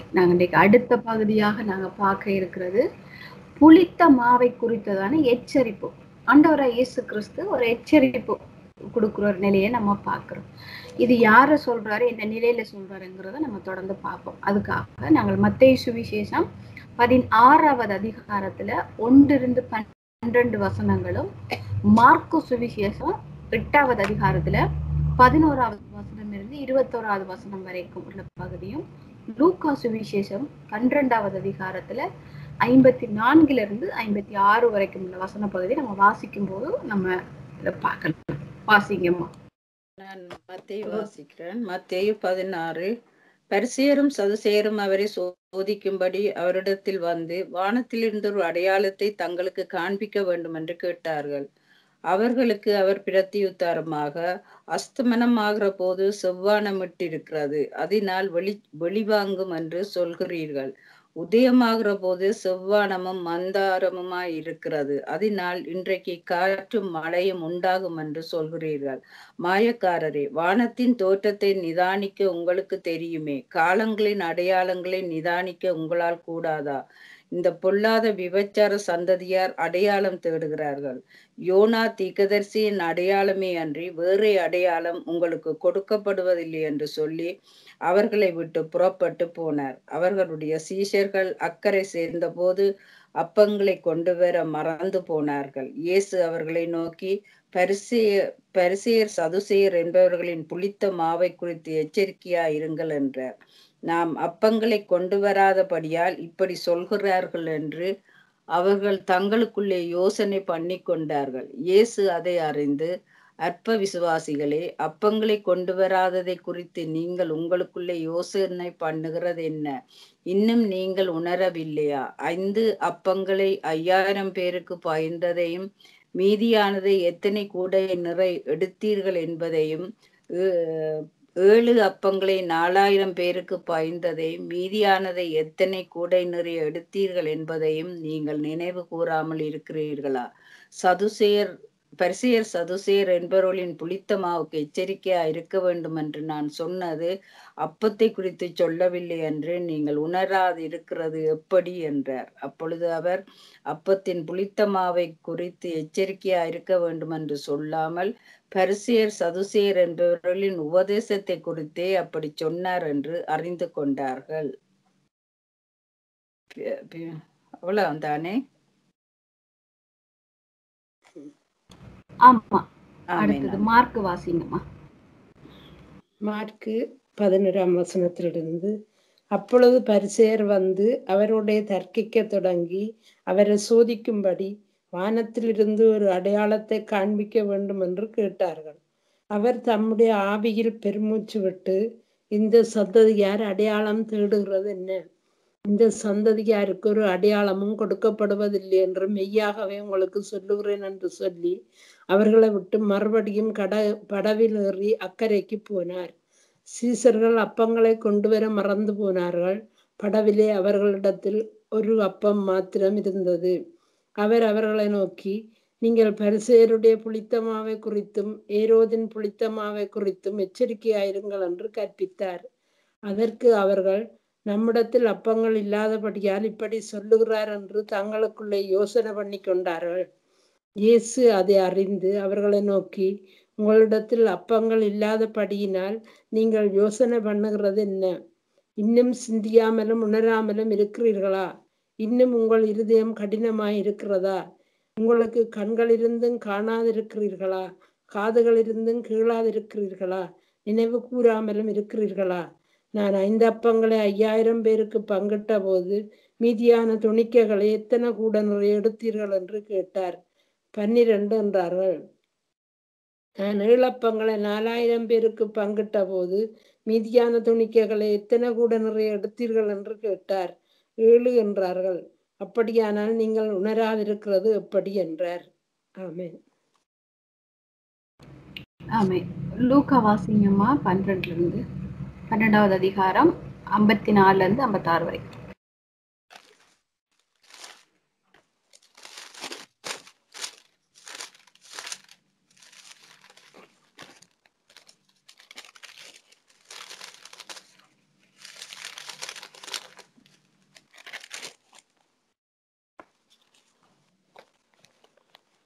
நாங்க இன்றைக்கு அடுத்த பகுதியாக நாங்க பார்க்க இருக்கிறது புளித்த மாவை குறித்ததான எச்சரிப்பு ஆண்டவராய் இயேசு கிறிஸ்து ஒரு எச்சரிப்பு கொடுக்குற ஒரு நிலையை நம்ம பார்க்கிறோம் இது யார சொல்றாரு என்ன நிலையில சொல்றாருங்கிறத நம்ம தொடர்ந்து பார்ப்போம் அதுக்காக நாங்கள் மத்தேயு சுவிசேஷம் பதினாறாவது அதிகாரத்துல ஒன்றிருந்து பன்னிரண்டு வசனங்களும் மார்க்கு சுவிசேஷம் எட்டாவது அதிகாரத்துல பதினோராவது வசனம் இருந்து இருபத்தோராவது வசனம் வரைக்கும் உள்ள பகுதியும் லூக்கா சுவிசேஷம் பன்னிரெண்டாவது அதிகாரத்துல ஐம்பத்தி நான்குல இருந்து ஐம்பத்தி ஆறு வரைக்கும் உள்ள வசன பகுதி நம்ம வாசிக்கும் போது நம்ம இதை பார்க்கலாம் வாசிங்கம்மா நான் மத்தேயு வாசிக்கிறேன் மத்தேயு பதினாறு பரிசேரும் சதுசேரும் அவரை சோதிக்கும்படி அவரிடத்தில் வந்து வானத்திலிருந்து ஒரு அடையாளத்தை தங்களுக்கு காண்பிக்க வேண்டும் என்று கேட்டார்கள் அவர்களுக்கு அவர் பிரத்தியுத்தாரமாக அஸ்தமனமாகிற போது செவ்வானமிட்டிருக்கிறது அதனால் வெளி வெளிவாங்கும் என்று சொல்கிறீர்கள் உதயமாகிற போது செவ்வானமும் மந்தாரமுமாய் இருக்கிறது அதனால் இன்றைக்கு காற்றும் மழையும் உண்டாகும் என்று சொல்கிறீர்கள் மாயக்காரரே வானத்தின் தோற்றத்தை நிதானிக்க உங்களுக்கு தெரியுமே காலங்களின் அடையாளங்களை நிதானிக்க உங்களால் கூடாதா இந்த பொல்லாத விபச்சார சந்ததியார் அடையாளம் தேடுகிறார்கள் யோனா தீக்கதர்சியின் அடையாளமே அன்றி வேறே அடையாளம் உங்களுக்கு கொடுக்கப்படுவதில்லை என்று சொல்லி அவர்களை விட்டு புறப்பட்டு போனார் அவர்களுடைய சீஷர்கள் அக்கறை சேர்ந்தபோது அப்பங்களை கொண்டு வர மறந்து போனார்கள் இயேசு அவர்களை நோக்கி பரிசெய பரிசெயர் சதுசெயர் என்பவர்களின் புளித்த மாவை குறித்து எச்சரிக்கையா இருங்கள் என்றார் நாம் அப்பங்களை கொண்டு வராதபடியால் இப்படி சொல்கிறார்கள் என்று அவர்கள் தங்களுக்குள்ளே யோசனை பண்ணி கொண்டார்கள் இயேசு அதை அறிந்து அற்ப விசுவாசிகளே அப்பங்களை கொண்டு வராததை குறித்து நீங்கள் உங்களுக்குள்ளே யோசனை பண்ணுகிறது என்ன இன்னும் நீங்கள் உணரவில்லையா ஐந்து அப்பங்களை ஐயாயிரம் பேருக்கு பயந்ததையும் மீதியானதை எத்தனை கூடை நிறை எடுத்தீர்கள் என்பதையும் ஏழு அப்பங்களை நாலாயிரம் பேருக்கு பாய்ந்ததை மீதியானதை எத்தனை கூடை நிறைய எடுத்தீர்கள் என்பதையும் நீங்கள் நினைவு கூறாமல் இருக்கிறீர்களா சதுசேர் பரிசெயர் சதுசேர் என்பவர்களின் புளித்த மாவுக்கு எச்சரிக்கையா இருக்க வேண்டும் என்று நான் சொன்னது அப்பத்தை குறித்து சொல்லவில்லை என்று நீங்கள் உணராது இருக்கிறது எப்படி என்றார் அப்பொழுது அவர் அப்பத்தின் புளித்த மாவை குறித்து எச்சரிக்கையா இருக்க வேண்டும் என்று சொல்லாமல் பரிசேர் சதுசேர் என்பவர்களின் உபதேசத்தை குறித்தே அப்படி சொன்னார் என்று அறிந்து கொண்டார்கள் அவ்வளவு தானே ஆமா அடுத்தது மார்க் வாசிங்கம்மா மார்க்கு பதினோராம் வசனத்திலிருந்து அப்பொழுது பரிசேர் வந்து அவருடைய தர்க்கிக்க தொடங்கி அவரை சோதிக்கும்படி வானத்திலிருந்து ஒரு அடையாளத்தை காண்பிக்க வேண்டும் என்று கேட்டார்கள் அவர் தம்முடைய ஆவியில் பெருமூச்சு விட்டு இந்த சந்ததியார் அடையாளம் தேடுகிறது என்ன இந்த சந்ததியாருக்கு ஒரு அடையாளமும் கொடுக்கப்படுவதில்லை என்று மெய்யாகவே உங்களுக்கு சொல்லுகிறேன் என்று சொல்லி அவர்களை விட்டு மறுபடியும் கட படவில் ஏறி அக்கறைக்கு போனார் சீசர்கள் அப்பங்களை கொண்டு வர மறந்து போனார்கள் படவிலே அவர்களிடத்தில் ஒரு அப்பம் மாத்திரம் இருந்தது அவர் அவர்களை நோக்கி நீங்கள் பரிசேருடைய புளித்தமாவை குறித்தும் ஏரோதின் புளித்தமாவை குறித்தும் எச்சரிக்கையாயிருங்கள் என்று கற்பித்தார் அதற்கு அவர்கள் நம்மிடத்தில் அப்பங்கள் இல்லாதபடியால் இப்படி சொல்லுகிறார் என்று தங்களுக்குள்ளே யோசனை பண்ணி கொண்டார்கள் இயேசு அதை அறிந்து அவர்களை நோக்கி உங்களிடத்தில் அப்பங்கள் இல்லாதபடியினால் நீங்கள் யோசனை பண்ணுகிறது என்ன இன்னும் சிந்தியாமலும் உணராமலும் இருக்கிறீர்களா இன்னும் உங்கள் இருதயம் கடினமாய் இருக்கிறதா உங்களுக்கு கண்கள் இருந்தும் காணாதிருக்கிறீர்களா காதுகள் இருந்தும் கீழாதிருக்கிறீர்களா நினைவு கூறாமலும் இருக்கிறீர்களா நான் ஐந்து அப்பங்களை ஐயாயிரம் பேருக்கு பங்கிட்ட போது மீதியான துணிக்கைகளை எத்தனை கூட நிறைய எடுத்தீர்கள் என்று கேட்டார் பன்னிரண்டு என்றார்கள் நான் ஏழப்பங்களை நாலாயிரம் பேருக்கு பங்கிட்ட போது மீதியான துணிக்கைகளை எத்தனை கூட நிறைய எடுத்தீர்கள் என்று கேட்டார் ஏழு என்றார்கள் அப்படியானால் நீங்கள் உணராதிருக்கிறது எப்படி என்றார் ஆமே ஆமே லூக்கா வாசிங்கம்மா பன்னிரெண்டுல இருந்து பன்னெண்டாவது அதிகாரம் ஐம்பத்தி நாலுல இருந்து ஐம்பத்தாறு வரைக்கும்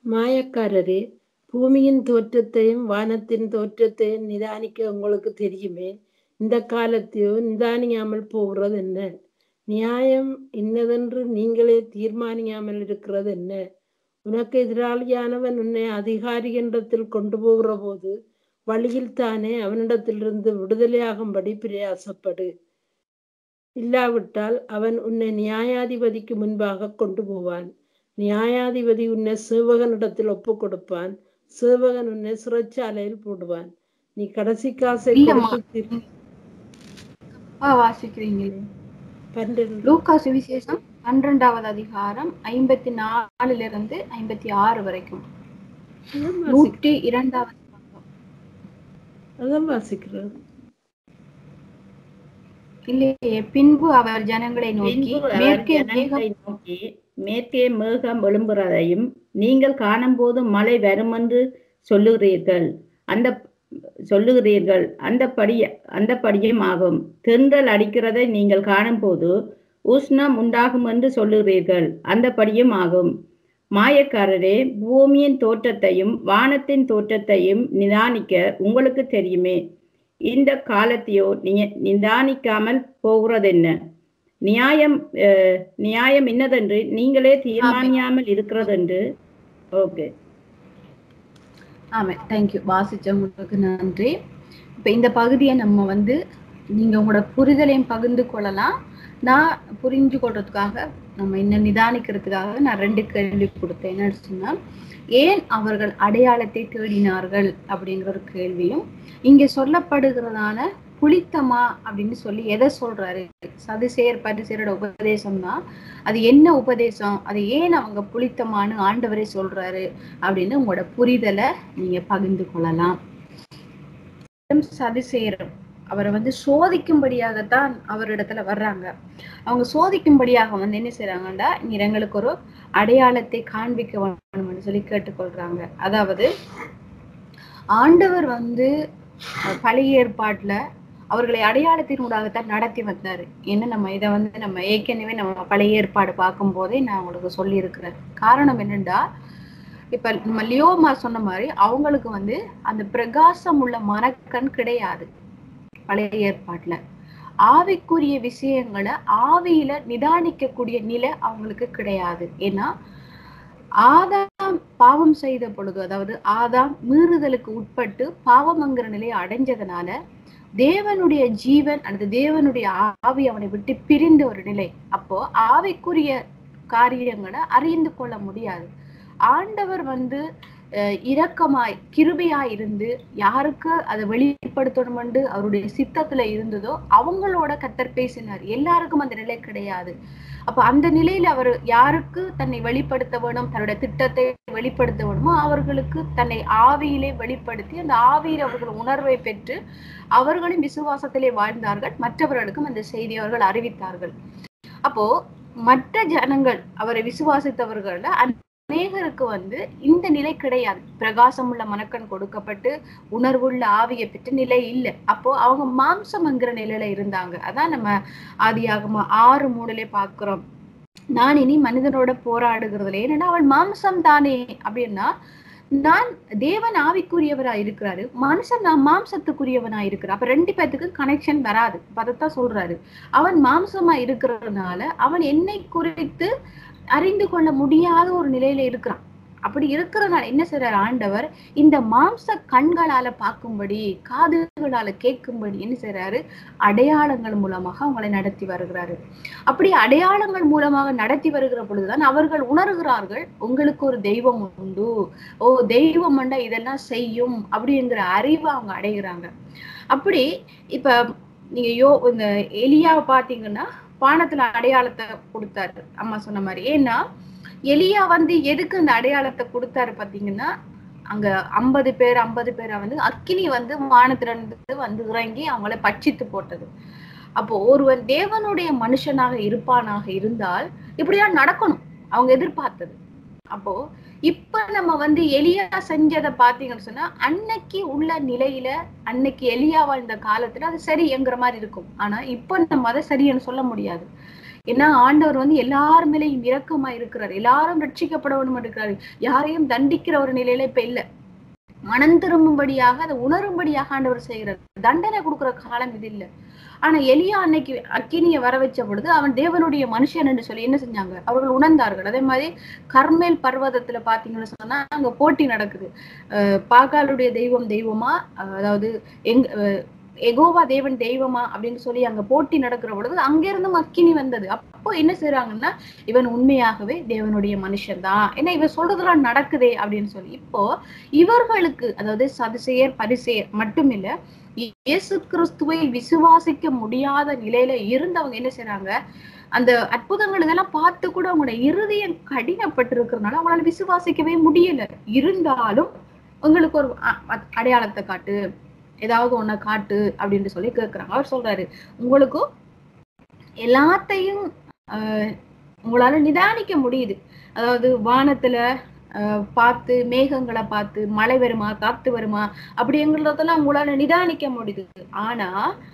மாயக்காரரே பூமியின் தோற்றத்தையும் வானத்தின் தோற்றத்தையும் நிதானிக்க உங்களுக்கு தெரியுமே இந்த காலத்தையோ நிதானியாமல் போகிறது என்ன நியாயம் இன்னதென்று நீங்களே தீர்மானியாமல் இருக்கிறது என்ன உனக்கு எதிராளியானவன் உன்னை அதிகாரி என்றத்தில் கொண்டு போகிற போது வழியில் தானே அவனிடத்திலிருந்து விடுதலையாகும்படி பிரயாசப்படு இல்லாவிட்டால் அவன் உன்னை நியாயாதிபதிக்கு முன்பாக கொண்டு போவான் நியாயாதிபதி உன்னை சேவகனிடத்தில் ஒப்பு கொடுப்பான் சேவகன் உன்னை சிறைச்சாலையில் போடுவான் நீ கடைசி காசை இல்லம்மா. கொடுத்து திரு- அப்பா வாசிக்கிறீங்களே பன்னிரண்டு லூக்கா சுவிசேஷம் பன்னிரெண்டாவது அதிகாரம் ஐம்பத்தி நாலுல இருந்து ஐம்பத்தி ஆறு வரைக்கும் அதான் வாசிக்கிறேன். நூற்றி இரண்டாவது பக்கம். அதான் வாசிக்கிறேன் இல்லையே பின்பு அவர் ஜனங்களை நோக்கி பின்பு அவர் மேற்கே ஜனங்களை மேகம் நோக்கி மேற்கே மேகம் எழும்புறதையும் நீங்கள் காணும்போது மழை வருமென்று சொல்லுகிறீர்கள் அந்த சொல்லுகிறீர்கள் அந்த படி அந்த படியும் ஆகும் தென்றல் அடிக்கிறதை நீங்கள் காணும்போது உஷ்ணம் உண்டாகும் என்று சொல்லுகிறீர்கள் அந்த படியும் ஆகும் மாயக்காரரே பூமியின் தோற்றத்தையும் வானத்தின் தோற்றத்தையும் நிதானிக்க உங்களுக்கு தெரியுமே இந்த காலத்தையோ நி- நிதானிக்காமல் போகிறதென்ன நியாயம் அஹ், நியாயம் இன்னதென்று நீங்களே தீர்மானியாமல் இருக்கிறதென்று ஓகே ஆமா தேங்க்யூ வாசிச்சவங்களுக்கு நன்றி இப்ப இந்த பகுதியை நம்ம வந்து நீங்க உங்களோட புரிதலையும் பகிர்ந்து கொள்ளலாம் நான் புரிஞ்சு கொள்றதுக்காக நம்ம இன்னும் நிதானிக்கிறதுக்காக நான் ரெண்டு கேள்வி கொடுத்தேன் என்னன்னு சொன்னா ஏன் அவர்கள் அடையாளத்தை தேடினார்கள் அப்படிங்கிற ஒரு கேள்வியும் இங்க சொல்லப்படுகிறதான புளித்தமா அப்படின்னு சொல்லி எதை சொல்றாரு சதுசேர் பரிசேரோட உபதேசம் தான் அது என்ன உபதேசம் அது ஏன் அவங்க புளித்தமான்னு ஆண்டவரே சொல்றாரு அப்படின்னு உங்களோட புரிதலை நீங்க பகிர்ந்து கொள்ளலாம் சதிசேரம் அவரை வந்து சோதிக்கும்படியாகத்தான் அவரிடத்துல வர்றாங்க அவங்க சோதிக்கும்படியாக வந்து என்ன செய்றாங்கன்னா நீர் எங்களுக்கு ஒரு அடையாளத்தை காண்பிக்க வேணும்னு சொல்லி கேட்டுக்கொள்றாங்க அதாவது ஆண்டவர் வந்து அஹ், பழைய ஏற்பாட்டுல அவர்களை அடையாளத்தினூடாகத்தான் நடத்தி வந்தாரு என்ன நம்ம இதை வந்து நம்ம ஏற்கனவே நம்ம பழைய ஏற்பாடு பார்க்கும் போதே நான் உங்களுக்கு சொல்லியிருக்கிறேன் காரணம் என்னண்டா இப்ப நம்ம லியோமா சொன்ன மாதிரி அவங்களுக்கு வந்து அந்த பிரகாசம் உள்ள மனக்கண் கிடையாது பழைய ஏற்பாட்டுல ஆவிக்குரிய விஷயங்களை ஆவியில நிதானிக்கக்கூடிய நிலை அவங்களுக்கு கிடையாது ஏன்னா ஆதாம் பாவம் செய்த பொழுது அதாவது ஆதாம் மீறுதலுக்கு உட்பட்டு பாவம்ங்கிற நிலையை அடைஞ்சதுனால தேவனுடைய ஜீவன் அல்லது தேவனுடைய ஆவி அவனை விட்டு பிரிந்த ஒரு நிலை அப்போ ஆவிக்குரிய காரியங்களை அறிந்து கொள்ள முடியாது ஆண்டவர் வந்து அஹ், இரக்கமாய் கிருபையாய் இருந்து யாருக்கு அதை வெளிப்படுத்தணும் என்று அவருடைய சித்தத்துல இருந்ததோ அவங்களோட கத்தர் பேசினார் எல்லாருக்கும் அந்த நிலை கிடையாது அப்ப அந்த நிலையில அவர் யாருக்கு தன்னை வெளிப்படுத்த வேணும் தன்னுடைய திட்டத்தை வெளிப்படுத்த வேணுமோ அவர்களுக்கு தன்னை ஆவியிலே வெளிப்படுத்தி அந்த ஆவியில் அவர்கள் உணர்வை பெற்று அவர்களும் விசுவாசத்திலே வாழ்ந்தார்கள் மற்றவர்களுக்கும் அந்த செய்தி அவர்கள் அறிவித்தார்கள் அப்போ மற்ற ஜனங்கள் அவரை விசுவாசித்தவர்கள்ல அநேகருக்கு வந்து இந்த நிலை கிடையாது பிரகாசமுள்ள மனக்கண் கொடுக்கப்பட்டு உணர்வுள்ள ஆவியை பெற்ற நிலை இல்லை அப்போ அவங்க மாம்சம்ங்கிற நிலையில இருந்தாங்க அதான் நம்ம ஆதியாகம ஆறு மூணுலே பார்க்கிறோம் நான் இனி மனிதனோட போராடுகிறதுல ஏன்னா அவள் மாம்சம் தானே அப்படின்னா நான் தேவன் ஆவிக்குரியவரா இருக்கிறாரு மனுஷன் நான் மாம்சத்துக்குரியவனா இருக்கிறான் அப்ப ரெண்டு பேத்துக்கு கனெக்ஷன் வராது அப்ப அதைத்தான் சொல்றாரு அவன் மாம்சமா இருக்கிறதுனால அவன் என்னை குறித்து அறிந்து கொள்ள முடியாத ஒரு நிலையில இருக்கிறான் அப்படி இருக்கிறதுனால என்ன செய்றாரு ஆண்டவர் இந்த மாம்ச கண்களால பார்க்கும்படி காதுகளால கேட்கும்படி என்ன செய்றாரு அடையாளங்கள் மூலமாக அவங்களை நடத்தி வருகிறாரு அப்படி அடையாளங்கள் மூலமாக நடத்தி வருகிற பொழுதுதான் அவர்கள் உணர்கிறார்கள் உங்களுக்கு ஒரு தெய்வம் உண்டு ஓ தெய்வம் மண்டா இதெல்லாம் செய்யும் அப்படிங்கிற அறிவை அவங்க அடைகிறாங்க அப்படி இப்ப நீங்க யோ இந்த எலியாவை பாத்தீங்கன்னா வானத்துல அடையாளத்தை கொடுத்தாரு அம்மா சொன்ன மாதிரி ஏன்னா எலியா வந்து எதுக்கு அந்த அடையாளத்தை கொடுத்தாரு பாத்தீங்கன்னா அங்க ஐம்பது பேர் ஐம்பது பேரை வந்து அக்கினி வந்து வானத்துல இருந்து வந்து இறங்கி அவங்கள பட்சித்து போட்டது அப்போ ஒருவன் தேவனுடைய மனுஷனாக இருப்பானாக இருந்தால் இப்படிதான் நடக்கணும் அவங்க எதிர்பார்த்தது அப்போ இப்ப நம்ம வந்து எலியா செஞ்சதை பாத்தீங்கன்னு சொன்னா அன்னைக்கு உள்ள நிலையில அன்னைக்கு எலியா வாழ்ந்த காலத்துல அது சரிங்கிற மாதிரி இருக்கும் ஆனா இப்ப நம்ம அதை சரின்னு சொல்ல முடியாது ஏன்னா ஆண்டவர் வந்து எல்லார் மேலேயும் இரக்கமா இருக்கிறார் எல்லாரும் ரட்சிக்கப்பட வேண்டும் இருக்கிறாரு யாரையும் தண்டிக்கிற ஒரு நிலையில இப்ப இல்ல மனம் திரும்பும்படியாக அதை உணரும்படியாக ஆண்டவர் செய்கிறார் தண்டனை கொடுக்கிற காலம் இது இல்ல ஆனா எலியா அன்னைக்கு அக்கினியை வர வச்ச பொழுது அவன் தேவனுடைய மனுஷன் என்று சொல்லி என்ன செஞ்சாங்க அவர்கள் உணர்ந்தார்கள் அதே மாதிரி கர்மேல் பர்வதத்துல பாத்தீங்கன்னு சொன்னா அங்க போட்டி நடக்குது அஹ் பாகாலுடைய தெய்வம் தெய்வமா அஹ் அதாவது எங் அஹ் எகோவா தேவன் தெய்வமா அப்படின்னு சொல்லி அங்க போட்டி நடக்கிற பொழுது அங்கிருந்து அக்கினி வந்தது அப்போ என்ன செய்றாங்கன்னா இவன் உண்மையாகவே தேவனுடைய மனுஷன்தான் ஏன்னா இவன் சொல்றதெல்லாம் நடக்குதே அப்படின்னு சொல்லி இப்போ இவர்களுக்கு அதாவது சதுசேயர் பரிசேயர் மட்டுமில்ல இயேசு கிறிஸ்துவை விசுவாசிக்க முடியாத நிலையில இருந்தவங்க என்ன செய்றாங்க அந்த அற்புதங்கள் இதெல்லாம் பார்த்து கூட அவங்களோட இருதயம் கடினப்பட்டு இருக்கிறதுனால அவங்களால விசுவாசிக்கவே முடியல இருந்தாலும் உங்களுக்கு ஒரு அ- அ- அடையாளத்தை காட்டு ஏதாவது ஒண்ண காட்டு அப்படின்னு சொல்லி கேக்குறாங்க அவர் சொல்றாரு உங்களுக்கும் எல்லாத்தையும் ஆஹ், உங்களால நிதானிக்க முடியுது அதாவது வானத்துல ஆஹ், பார்த்து மேகங்களை பார்த்து மழை வருமா காத்து வருமா அப்படிங்கிறதெல்லாம் உங்களால நிதானிக்க முடியுது ஆனா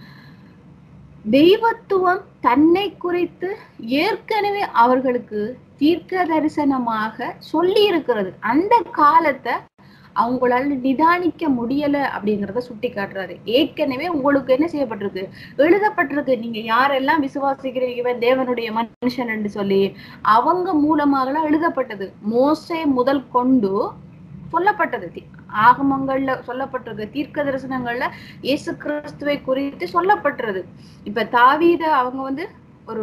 தெய்வத்துவம் தன்னை குறித்து ஏற்கனவே அவர்களுக்கு தீர்க்க தரிசனமாக சொல்லி இருக்கிறது அந்த காலத்தை அவங்களால நிதானிக்க முடியல அப்படிங்கறத சுட்டி காட்டுறாரு ஏற்கனவே உங்களுக்கு என்ன செய்யப்பட்டிருக்கு எழுதப்பட்டிருக்கு நீங்க யாரெல்லாம் விசுவாசிக்கிறீங்க இவன் தேவனுடைய மனுஷன் என்று சொல்லி அவங்க மூலமாக எழுதப்பட்டது மோசே முதல் கொண்டு சொல்லப்பட்டது தி- ஆகமங்கள்ல சொல்லப்பட்டிருக்கு தீர்க்க தரிசனங்கள்ல இயேசு கிறிஸ்துவை குறித்து சொல்லப்பட்டிருது இப்ப தாவீத அவங்க வந்து ஒரு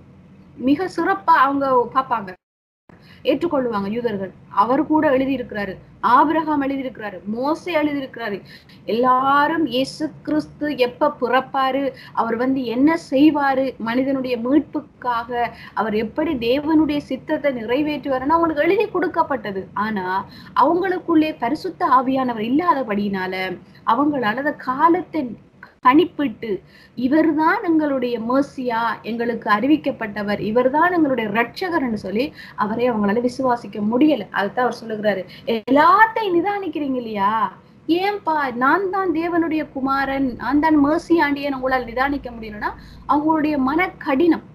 மிக சிறப்பா அவங்க பார்ப்பாங்க ஏற்றுக்கொள்வாங்க யூதர்கள் அவர் கூட எழுதியிருக்கிறாரு ஆபிரகாம் எழுதியிருக்கிறாரு மோசே எழுதியிருக்கிறாரு எல்லாரும் இயேசு கிறிஸ்து எப்ப பிறப்பாரு அவர் வந்து என்ன செய்வாரு மனிதனுடைய மீட்புக்காக அவர் எப்படி தேவனுடைய சித்தத்தை நிறைவேற்றுவாருன்னு அவங்களுக்கு எழுதி கொடுக்கப்பட்டது ஆனா அவங்களுக்குள்ளே பரிசுத்த ஆவியானவர் இல்லாதபடியினால அவங்களால அந்த காலத்தை கணிப்பிட்டு இவர்தான் எங்களுடைய மேசியா எங்களுக்கு அறிவிக்கப்பட்டவர் இவர்தான் எங்களுடைய ரட்சகர்னு சொல்லி அவரை அவங்களால விசுவாசிக்க முடியல அதுதான் அவர் சொல்லுகிறாரு எல்லாத்தையும் நிதானிக்கிறீங்க இல்லையா ஏன்பா நான் தான் தேவனுடைய குமாரன் நான் தான் மேசி ஆண்டியன் உங்களால் நிதானிக்க முடியலன்னா அவங்களுடைய மன கடினம்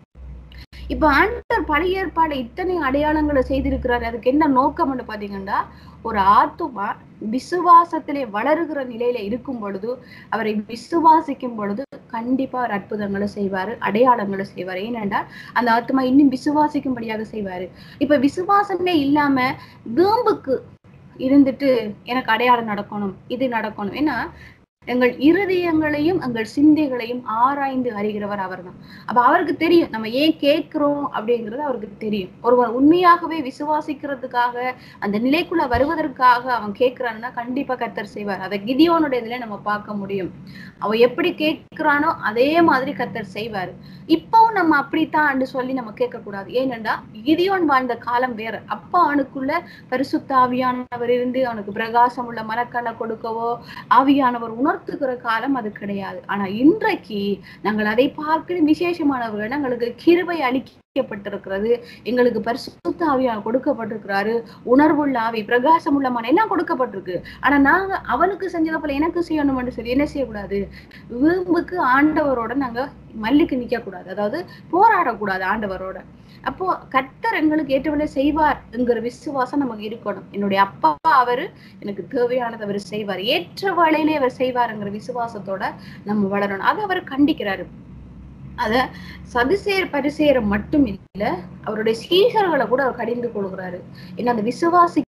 இப்ப ஆண்டவர் பழைய ஏற்பாடு இத்தனை அடையாளங்களை செய்திருக்கிறாரு அதுக்கு என்ன நோக்கம்னு பாத்தீங்கன்னா ஒரு ஆத்துமா விசுவாசத்திலே வளருகிற நிலையில இருக்கும் பொழுது அவரை விசுவாசிக்கும் பொழுது கண்டிப்பா அவர் அற்புதங்களை செய்வாரு அடையாளங்களை செய்வாரு ஏனென்றால் அந்த ஆத்துமா இன்னும் விசுவாசிக்கும்படியாக செய்வாரு இப்ப விசுவாசமே இல்லாம வேம்புக்கு இருந்துட்டு எனக்கு அடையாளம் நடக்கணும் இது நடக்கணும் ஏன்னா எங்கள் இருதயங்களையும் எங்கள் சிந்தைகளையும் ஆராய்ந்து அறிகிறவர் அவர்தான் அப்ப அவருக்கு தெரியும் நம்ம ஏன் கேட்கிறோம் அப்படிங்கிறது அவருக்கு தெரியும் ஒருவர் உண்மையாகவே விசுவாசிக்கிறதுக்காக அந்த நிலைக்குள்ள வருவதற்காக அவன் கேட்கிறான்னா கண்டிப்பா கத்தர் செய்வார் அதை கிதியோனுடைய இதுல நம்ம பார்க்க முடியும் அவன் எப்படி கேட்கிறானோ அதே மாதிரி கத்தர் செய்வாரு இப்பவும் நம்ம அப்படித்தான் சொல்லி நம்ம கேட்க கூடாது ஏனென்றா கிதியோன் வாழ்ந்த காலம் வேற அப்ப அவனுக்குள்ள பரிசுத்த ஆவியானவர் இருந்து அவனுக்கு பிரகாசம் உள்ள மனக்கண்ணை கொடுக்கவோ ஆவியானவர் உணர்த்துகிற காலம் அது கிடையாது ஆனா இன்றைக்கு நாங்கள் அதை பார்க்கிற விசேஷமானவர்கள் எங்களுக்கு கிருபை அளிக்கப்பட்டிருக்கிறது எங்களுக்கு பரிசுத்த ஆவியான கொடுக்கப்பட்டிருக்கிறாரு உணர்வுள்ள ஆவி பிரகாசம் உள்ள மனம் எல்லாம் கொடுக்கப்பட்டிருக்கு ஆனா நாங்க அவனுக்கு செஞ்சதை போல எனக்கு செய்யணும்னு சொல்லி என்ன செய்யக்கூடாது வீம்புக்கு ஆண்டவரோட நாங்க மல்லிக்கு நிக்க கூடாது அதாவது போராடக்கூடாது ஆண்டவரோட அப்போ கர்த்தர் எங்களுக்கு ஏற்றவளை செய்வார் என்கிற விசுவாசம் நமக்கு இருக்கணும் என்னுடைய அப்பா அவரு எனக்கு தேவையானதை அவர் செய்வார் ஏற்ற வேளையிலே அவர் செய்வாருங்கிற விசுவாசத்தோட நம்ம வளரணும் அதை அவர் கண்டிக்கிறாரு அத சதுசேர் பரிசேர மட்டும் இல்ல அவருடைய சீஷர்களை கூட அவர் கடிந்து கொள்கிறாரு ஏன்னா அந்த விசுவாசி